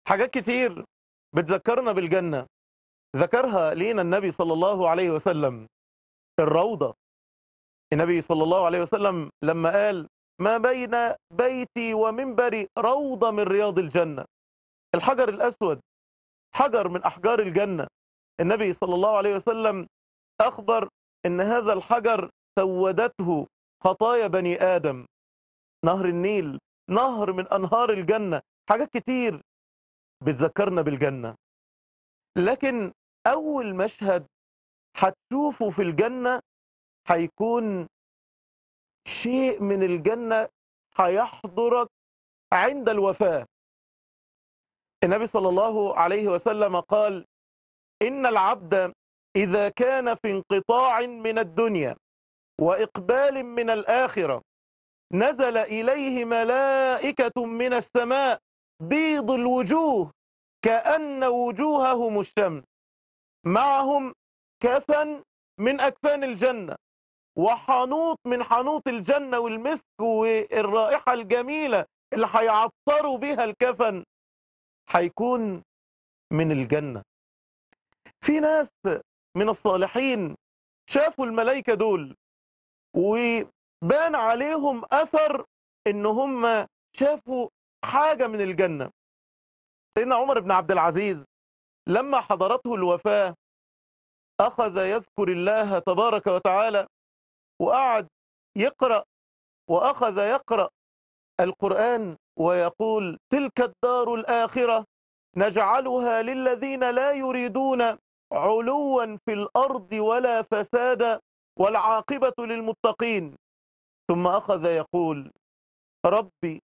حاجات كتير بتذكرنا بالجنة ذكرها لينا النبي صلى الله عليه وسلم الروضة النبي صلى الله عليه وسلم لما قال ما بين بيتي ومنبري روضة من رياض الجنة الحجر الأسود حجر من أحجار الجنة النبي صلى الله عليه وسلم أخبر أن هذا الحجر سودته خطايا بني آدم نهر النيل نهر من أنهار الجنة حاجات كتير بتذكرنا بالجنة لكن أول مشهد هتشوفه في الجنة هيكون شيء من الجنة هيحضرك عند الوفاة النبي صلى الله عليه وسلم قال إن العبد إذا كان في انقطاع من الدنيا وإقبال من الآخرة نزل إليه ملائكة من السماء بيض الوجوه كأن وجوههم الشمس معهم كفن من أكفان الجنة وحنوط من حنوط الجنة والمسك والرائحة الجميلة اللي هيعطروا بها الكفن هيكون من الجنة في ناس من الصالحين شافوا الملائكة دول وبان عليهم أثر إن هم شافوا حاجة من الجنة سيدنا عمر بن عبد العزيز لما حضرته الوفاة أخذ يذكر الله تبارك وتعالى وقعد يقرأ وأخذ يقرأ القرآن ويقول تلك الدار الآخرة نجعلها للذين لا يريدون علوا في الأرض ولا فسادا والعاقبة للمتقين ثم أخذ يقول ربي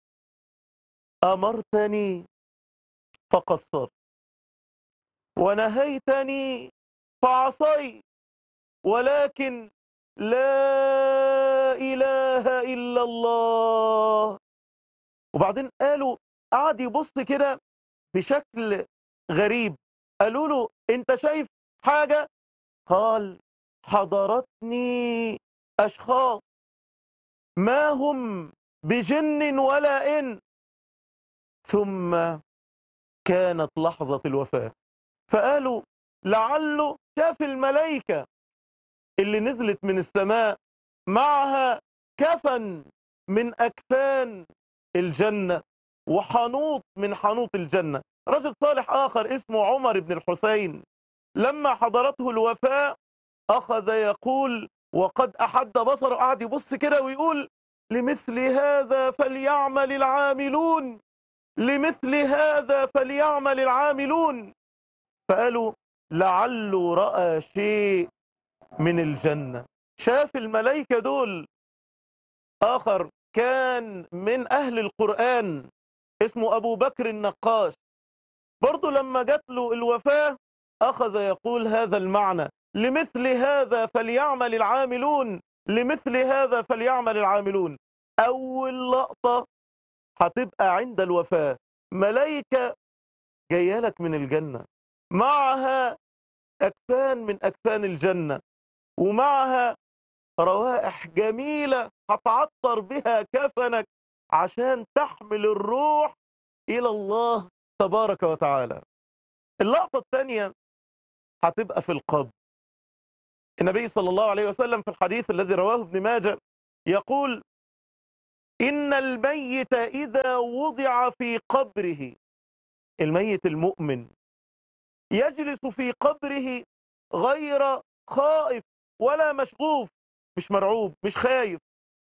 أمرتني فقصرت ونهيتني فعصيت ولكن لا إله إلا الله وبعدين قالوا قعد يبص كده بشكل غريب قالوا له انت شايف حاجة قال حضرتني أشخاص ما هم بجن ولا إن ثم كانت لحظة الوفاة فقالوا لعله شاف الملائكة اللي نزلت من السماء معها كفن من أكفان الجنة وحنوط من حنوط الجنة رجل صالح آخر اسمه عمر بن الحسين لما حضرته الوفاة أخذ يقول وقد أحد بصره قعد يبص كده ويقول لمثل هذا فليعمل العاملون لمثل هذا فليعمل العاملون فقالوا لعله رأى شيء من الجنة شاف الملائكة دول آخر كان من أهل القرآن اسمه أبو بكر النقاش برضو لما جات له الوفاة أخذ يقول هذا المعنى لمثل هذا فليعمل العاملون لمثل هذا فليعمل العاملون أول لقطة هتبقى عند الوفاة ملائكة جايه لك من الجنة معها أكفان من أكفان الجنة ومعها روائح جميلة هتعطر بها كفنك عشان تحمل الروح إلى الله تبارك وتعالى اللقطة الثانية هتبقى في القبر النبي صلى الله عليه وسلم في الحديث الذي رواه ابن ماجه يقول إن الميت إذا وضع في قبره الميت المؤمن يجلس في قبره غير خائف ولا مشغوف مش مرعوب مش خايف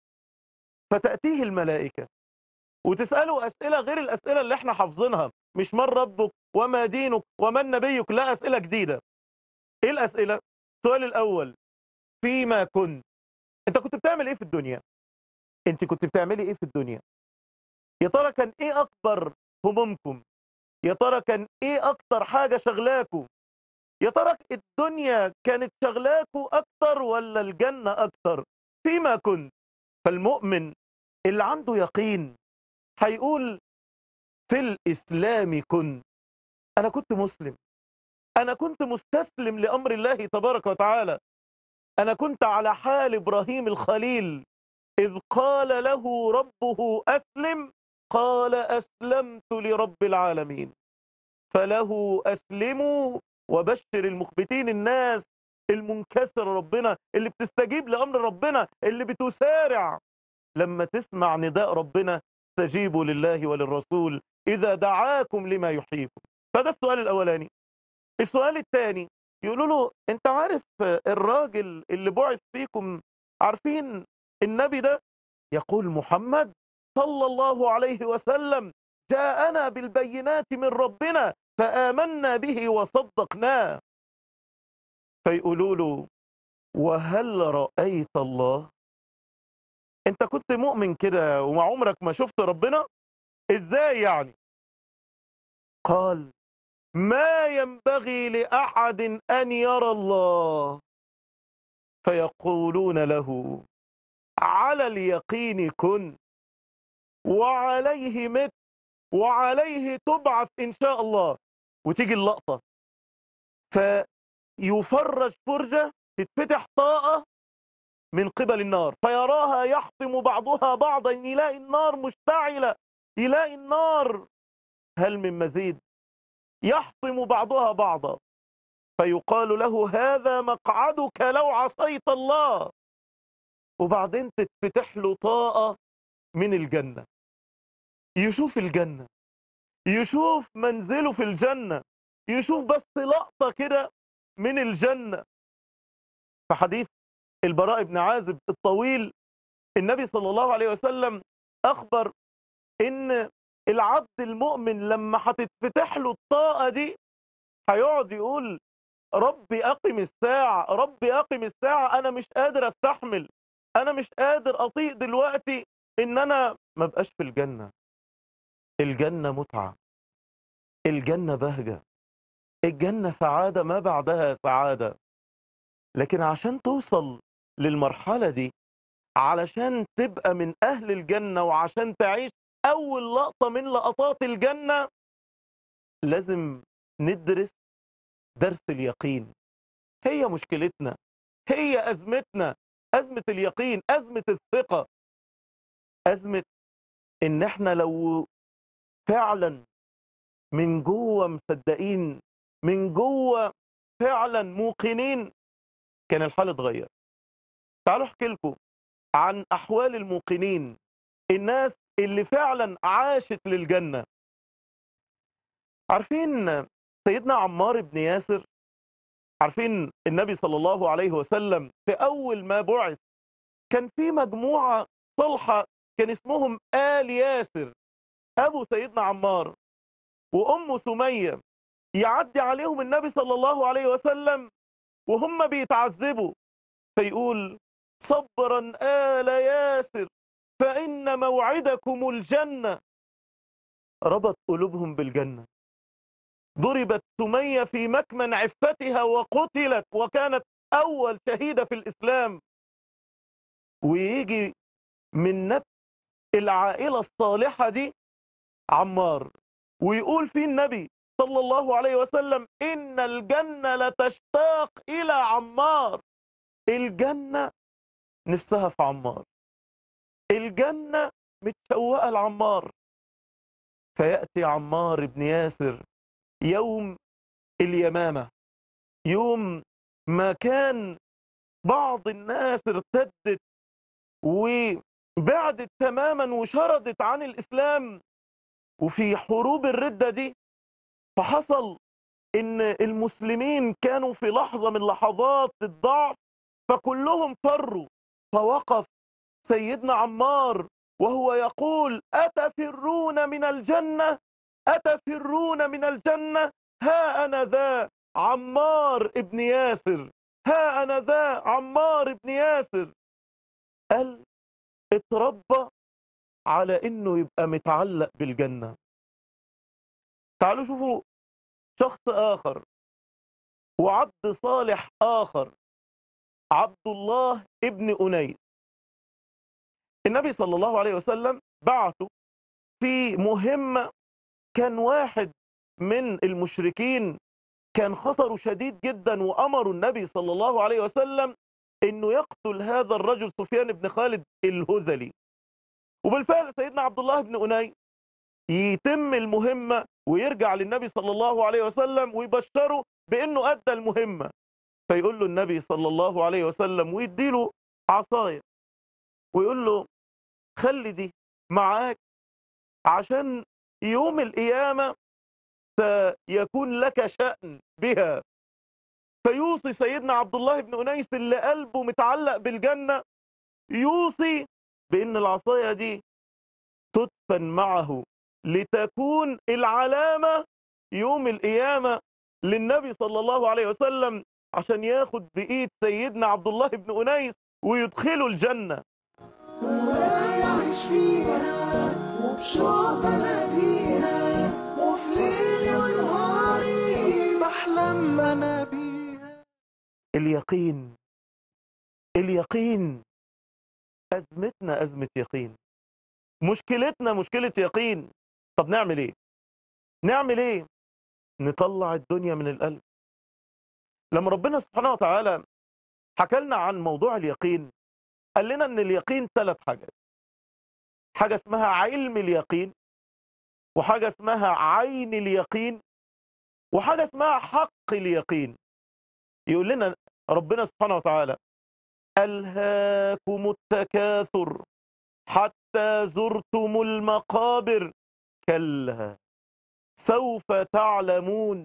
فتأتيه الملائكة وتسأله أسئلة غير الأسئلة اللي احنا حافظينها مش من ربك وما دينك ومن نبيك لا أسئلة جديدة ايه الأسئلة السؤال الأول فيما كنت انت كنت بتعمل ايه في الدنيا انت كنت بتعملي ايه في الدنيا يا ترى كان ايه اكبر همومكم يا ترى كان ايه اكتر حاجة شغلاكوا يا ترى الدنيا كانت شغلاكوا اكتر ولا الجنة اكتر فيما كنت فالمؤمن اللي عنده يقين هيقول في الاسلام كنت انا كنت مسلم انا كنت مستسلم لامر الله تبارك وتعالى انا كنت على حال ابراهيم الخليل اذ قال له ربه اسلم قال اسلمت لرب العالمين فله أسلموا وبشر المخبتين الناس المنكسر ربنا اللي بتستجيب لأمر ربنا اللي بتسارع لما تسمع نداء ربنا استجيبوا لله وللرسول إذا دعاكم لما يحييكم فده السؤال الأولاني السؤال الثاني يقولوا له انت عارف الراجل اللي بعث فيكم عارفين النبي ده يقول محمد صلى الله عليه وسلم جاءنا بالبينات من ربنا فآمنا به وصدقناه فيقولوا له وهل رأيت الله انت كنت مؤمن كده ومع عمرك ما شفت ربنا ازاي يعني قال ما ينبغي لأحد أن يرى الله فيقولون له على اليقين كن وعليه مت وعليه تبعث إن شاء الله وتيجي اللقطة فيفرج فرجة تتفتح طاقة من قبل النار فيراها يحطم بعضها بعضا يلاقي النار مشتعلة يلاقي النار هل من مزيد يحطم بعضها بعضا فيقال له هذا مقعدك لو عصيت الله وبعدين تتفتح له طاقة من الجنة يشوف الجنة يشوف منزله في الجنة يشوف بس لقطة كده من الجنة في حديث البراء بن عازب الطويل النبي صلى الله عليه وسلم أخبر إن العبد المؤمن لما هتتفتح له الطاقة دي هيقعد يقول ربي أقم الساعة ربي أقم الساعة أنا مش قادر أستحمل أنا مش قادر أطيق دلوقتي إن أنا ما بقاش في الجنة الجنة متعة الجنة بهجة الجنة سعادة ما بعدها سعادة لكن عشان توصل للمرحلة دي علشان تبقى من أهل الجنة وعشان تعيش أول لقطة من لقطات الجنة لازم ندرس درس اليقين هي مشكلتنا هي أزمتنا أزمة اليقين أزمة الثقة أزمة إن احنا لو فعلا من جوه مصدقين من جوه فعلا موقنين كان الحال اتغير تعالوا احكي لكم عن احوال الموقنين الناس اللي فعلا عاشت للجنة عارفين سيدنا عمار بن ياسر عارفين النبي صلى الله عليه وسلم في اول ما بعث كان في مجموعة صلحة كان اسمهم آل ياسر ابو سيدنا عمار وام سمية يعدي عليهم النبي صلى الله عليه وسلم وهم بيتعذبوا فيقول صبرا آل ياسر فإن موعدكم الجنة ربط قلوبهم بالجنة ضربت سمية في مكمن عفتها وقتلت وكانت أول شهيدة في الإسلام ويجي من نفس العائلة الصالحة دي عمار ويقول فيه النبي صلى الله عليه وسلم إن الجنة لتشتاق إلى عمار الجنة نفسها في عمار الجنة متشوقة لعمار فيأتي عمار بن ياسر يوم اليمامة يوم ما كان بعض الناس ارتدت وبعدت تماما وشردت عن الإسلام وفي حروب الردة دي فحصل ان المسلمين كانوا في لحظة من لحظات الضعف فكلهم فروا فوقف سيدنا عمار وهو يقول أتفرون من الجنة أتفرون من الجنة ها أنا ذا عمار ابن ياسر ها أنا ذا عمار ابن ياسر قال اتربى على انه يبقى متعلق بالجنة تعالوا شوفوا شخص آخر وعبد صالح آخر عبد الله ابن أنيس النبي صلى الله عليه وسلم بعثه في مهمة كان واحد من المشركين كان خطره شديد جدا وأمر النبي صلى الله عليه وسلم انه يقتل هذا الرجل سفيان بن خالد الهذلي وبالفعل سيدنا عبد الله بن أني يتم المهمة ويرجع للنبي صلى الله عليه وسلم ويبشره بأنه أدى المهمة فيقول له النبي صلى الله عليه وسلم ويديله عصاية ويقول له خلي دي معاك عشان يوم القيامة سيكون لك شأن بها فيوصي سيدنا عبد الله بن أنيس اللي قلبه متعلق بالجنة يوصي بأن العصاية دي تدفن معه لتكون العلامة يوم القيامة للنبي صلى الله عليه وسلم عشان ياخد بإيد سيدنا عبد الله بن أنيس ويدخله الجنة ويعيش فيها وبشوق بناديها وفي ليلي ونهاري بحلم انا بيها اليقين اليقين أزمتنا أزمة يقين مشكلتنا مشكلة يقين طب نعمل ايه نعمل ايه نطلع الدنيا من القلب لما ربنا سبحانه وتعالى حكى لنا عن موضوع اليقين قال لنا ان اليقين ثلاث حاجات حاجة اسمها علم اليقين وحاجة اسمها عين اليقين وحاجة اسمها حق اليقين يقول لنا ربنا سبحانه وتعالى ألهاكم التكاثر حتى زرتم المقابر كلا سوف تعلمون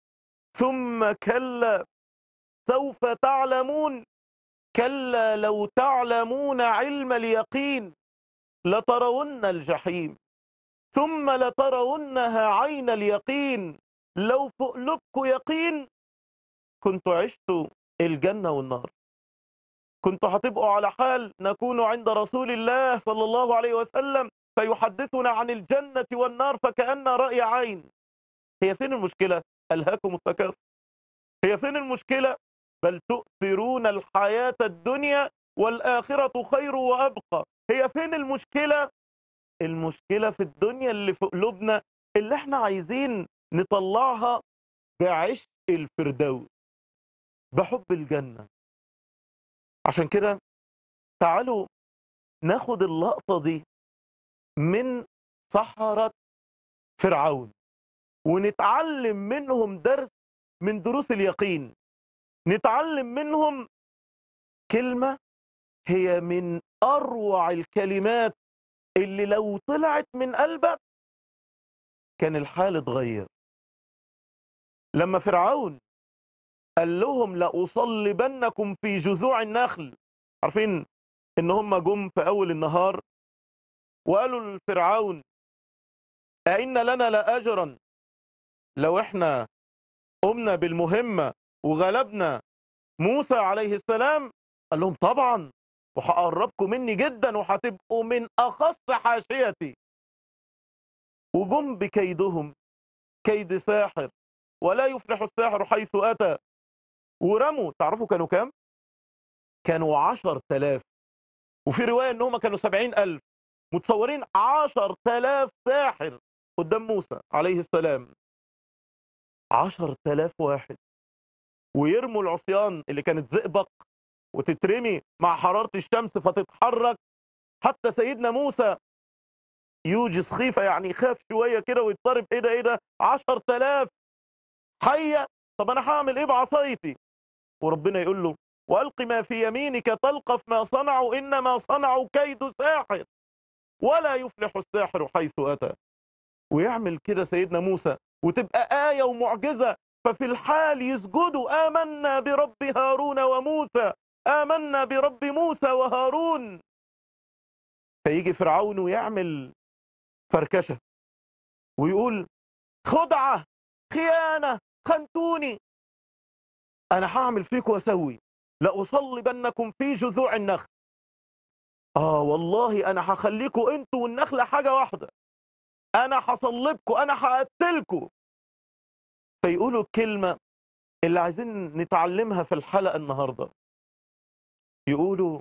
ثم كلا سوف تعلمون كلا لو تعلمون علم اليقين لترون الجحيم ثم لترونها عين اليقين لو في قلوبكم يقين كنت عشت الجنة والنار كنتوا هتبقوا على حال نكون عند رسول الله صلى الله عليه وسلم فيحدثنا عن الجنة والنار فكأن رأي عين هي فين المشكلة؟ ألهاكم التكاثر هي فين المشكلة؟ بل تؤثرون الحياة الدنيا والآخرة خير وأبقى هي فين المشكلة؟ المشكلة في الدنيا اللي في قلوبنا اللي احنا عايزين نطلعها بعشق الفردوس بحب الجنة عشان كده تعالوا ناخد اللقطة دي من سحرة فرعون ونتعلم منهم درس من دروس اليقين نتعلم منهم كلمة هي من أروع الكلمات اللي لو طلعت من قلبك كان الحال اتغير لما فرعون قال لهم لأصلبنكم في جذوع النخل عارفين ان هم جم في اول النهار وقالوا لفرعون أئن لنا لأجرا لو احنا قمنا بالمهمة وغلبنا موسى عليه السلام قال لهم طبعا وهقربكم مني جدا وهتبقوا من أخص حاشيتي وجم بكيدهم كيد ساحر ولا يفلح الساحر حيث أتى ورموا تعرفوا كانوا كام كانوا عشر تلاف وفي رواية ان هم كانوا سبعين ألف متصورين عشر تلاف ساحر قدام موسى عليه السلام عشر تلاف واحد ويرموا العصيان اللي كانت زئبق وتترمي مع حرارة الشمس فتتحرك حتى سيدنا موسى يوجس خيفة يعني يخاف شوية كده ويضطرب ايه ده ايه ده عشر تلاف حية طب انا هعمل ايه بعصايتي وربنا يقول له والق ما في يمينك تلقف ما صنعوا انما صنعوا كيد ساحر ولا يفلح الساحر حيث اتى ويعمل كده سيدنا موسى وتبقى آية ومعجزة ففي الحال يسجدوا آمنا برب هارون وموسى آمنا برب موسى وهارون فيجي فرعون ويعمل فركشة ويقول خدعة خيانة خنتوني أنا هعمل فيك وأسوي لأصلبنكم في جذوع النخل آه والله أنا هخليكوا أنتوا والنخلة حاجة واحدة أنا هصلبكوا أنا هقتلكوا فيقولوا الكلمة اللي عايزين نتعلمها في الحلقة النهاردة يقولوا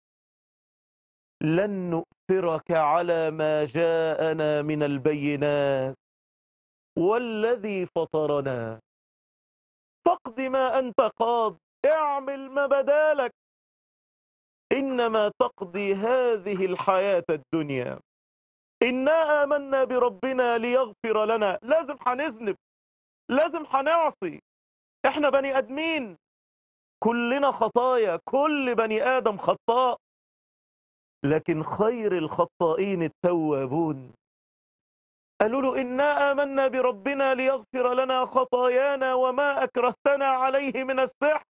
لن نؤثرك على ما جاءنا من البينات والذي فطرنا فاقض ما أنت قاض اعمل ما بدالك إنما تقضي هذه الحياة الدنيا إنا آمنا بربنا ليغفر لنا لازم هنذنب لازم هنعصي احنا بني ادمين كلنا خطايا كل بني ادم خطاء لكن خير الخطائين التوابون قالوا له إنا آمنا بربنا ليغفر لنا خطايانا وما أكرهتنا عليه من السحر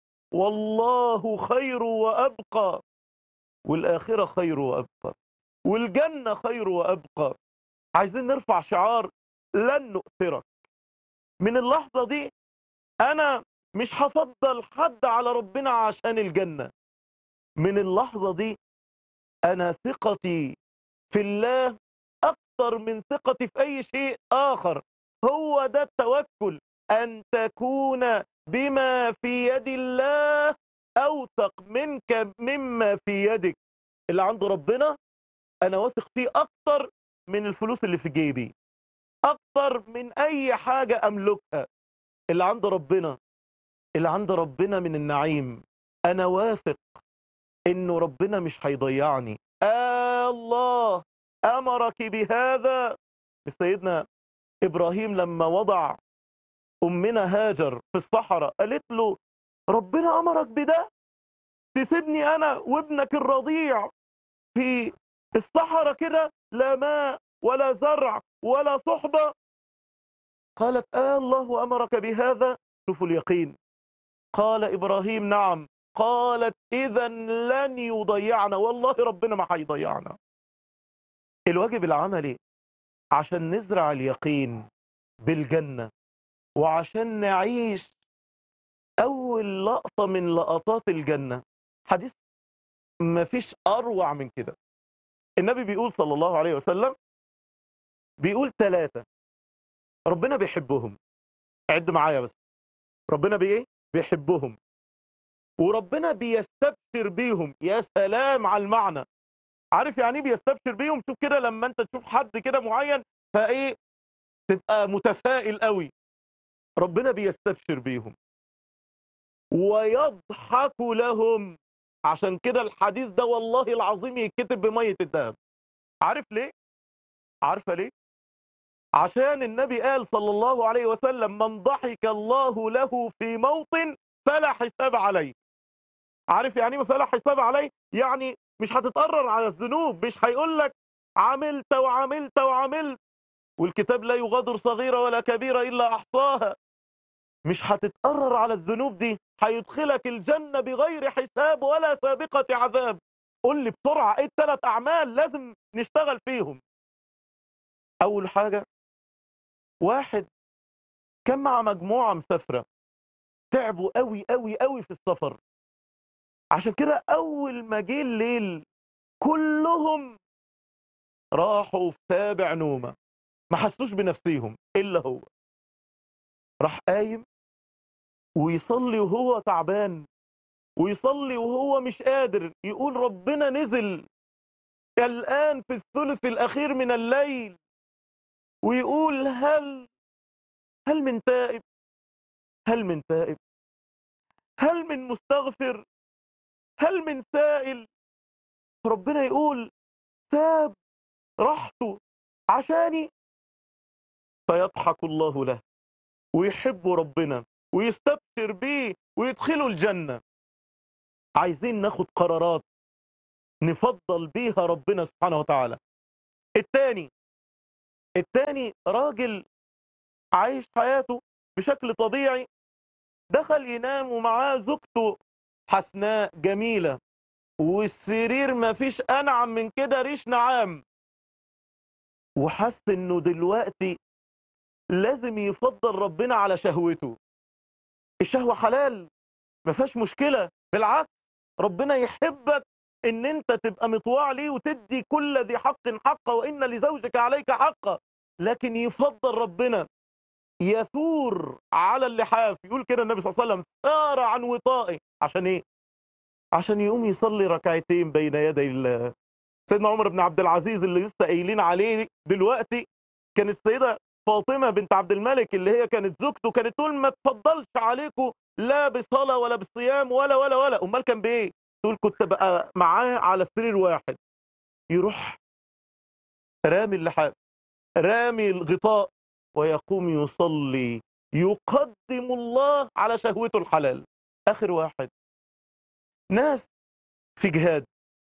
والله خير وأبقى والآخرة خير وأبقى والجنة خير وأبقى عايزين نرفع شعار لن نؤثرك من اللحظة دي أنا مش هفضل حد على ربنا عشان الجنة من اللحظة دي أنا ثقتي في الله أكثر من ثقتي في أي شيء آخر هو ده التوكل أن تكون بما في يد الله أوثق منك مما في يدك اللي عند ربنا أنا واثق فيه أكتر من الفلوس اللي في جيبي أكتر من أي حاجة أملكها اللي عند ربنا اللي عند ربنا من النعيم أنا واثق إنه ربنا مش هيضيعني آه الله أمرك بهذا سيدنا إبراهيم لما وضع أمنا هاجر في الصحراء قالت له ربنا أمرك بده تسيبني أنا وابنك الرضيع في الصحراء كده لا ماء ولا زرع ولا صحبة قالت آه الله أمرك بهذا شوفوا اليقين قال إبراهيم نعم قالت إذا لن يضيعنا والله ربنا ما هيضيعنا الواجب العملي عشان نزرع اليقين بالجنة وعشان نعيش أول لقطة من لقطات الجنة حديث ما فيش أروع من كده النبي بيقول صلى الله عليه وسلم بيقول ثلاثة ربنا بيحبهم عد معايا بس ربنا بإيه بيحبهم وربنا بيستبشر بيهم يا سلام على المعنى عارف يعني ايه بيستبشر بيهم شوف كده لما انت تشوف حد كده معين فايه تبقى متفائل قوي ربنا بيستبشر بيهم ويضحك لهم عشان كده الحديث ده والله العظيم يتكتب بمية الذهب عارف ليه عارفه ليه عشان النبي قال صلى الله عليه وسلم من ضحك الله له في موطن فلا حساب عليه عارف يعني ايه فلا حساب عليه يعني مش هتتقرر على الذنوب مش هيقول لك عملت وعملت وعملت والكتاب لا يغادر صغيرة ولا كبيرة إلا أحصاها مش هتتقرر على الذنوب دي هيدخلك الجنة بغير حساب ولا سابقة عذاب قول لي بسرعة ايه الثلاث أعمال لازم نشتغل فيهم أول حاجة واحد كان مع مجموعة مسافرة تعبوا قوي قوي قوي في السفر عشان كده أول ما جه الليل كلهم راحوا في تابع نومة ما حسوش بنفسيهم إلا هو راح قايم ويصلي وهو تعبان ويصلي وهو مش قادر يقول ربنا نزل الآن في الثلث الأخير من الليل ويقول هل هل من تائب هل من تائب هل من مستغفر هل من سائل ربنا يقول ساب راحته عشاني فيضحك الله له ويحب ربنا ويستبشر بيه ويدخله الجنة عايزين ناخد قرارات نفضل بيها ربنا سبحانه وتعالى التاني التاني راجل عايش حياته بشكل طبيعي دخل ينام ومعاه زوجته حسناء جميلة والسرير ما فيش أنعم من كده ريش نعام وحس انه دلوقتي لازم يفضل ربنا على شهوته الشهوة حلال ما فيهاش مشكلة بالعكس ربنا يحبك ان انت تبقى مطواع ليه وتدي كل ذي حق حقه وان لزوجك عليك حقه لكن يفضل ربنا يثور على اللحاف يقول كده النبي صلى الله عليه وسلم ثار عن وطائه عشان ايه عشان يقوم يصلي ركعتين بين يدي الله سيدنا عمر بن عبد العزيز اللي لسه قايلين عليه دلوقتي كان السيده فاطمه بنت عبد الملك اللي هي كانت زوجته كانت تقول ما تفضلش عليكم لا بصلاه ولا بصيام ولا ولا ولا امال كان بايه تقول كنت بقى معاه على سرير واحد يروح رامي اللحاف رامي الغطاء ويقوم يصلي يقدم الله على شهوته الحلال آخر واحد ناس في جهاد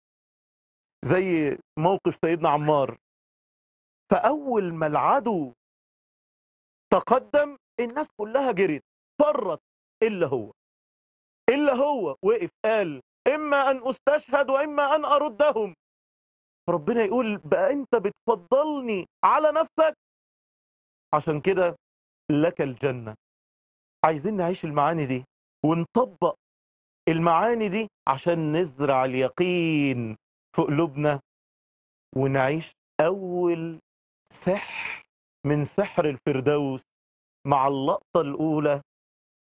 زي موقف سيدنا عمار فأول ما العدو تقدم الناس كلها جرت فرت إلا هو إلا هو وقف قال إما أن أستشهد وإما أن أردهم ربنا يقول بقى أنت بتفضلني على نفسك عشان كده لك الجنة عايزين نعيش المعاني دي ونطبق المعاني دي عشان نزرع اليقين في قلوبنا ونعيش أول سحر من سحر الفردوس مع اللقطة الأولى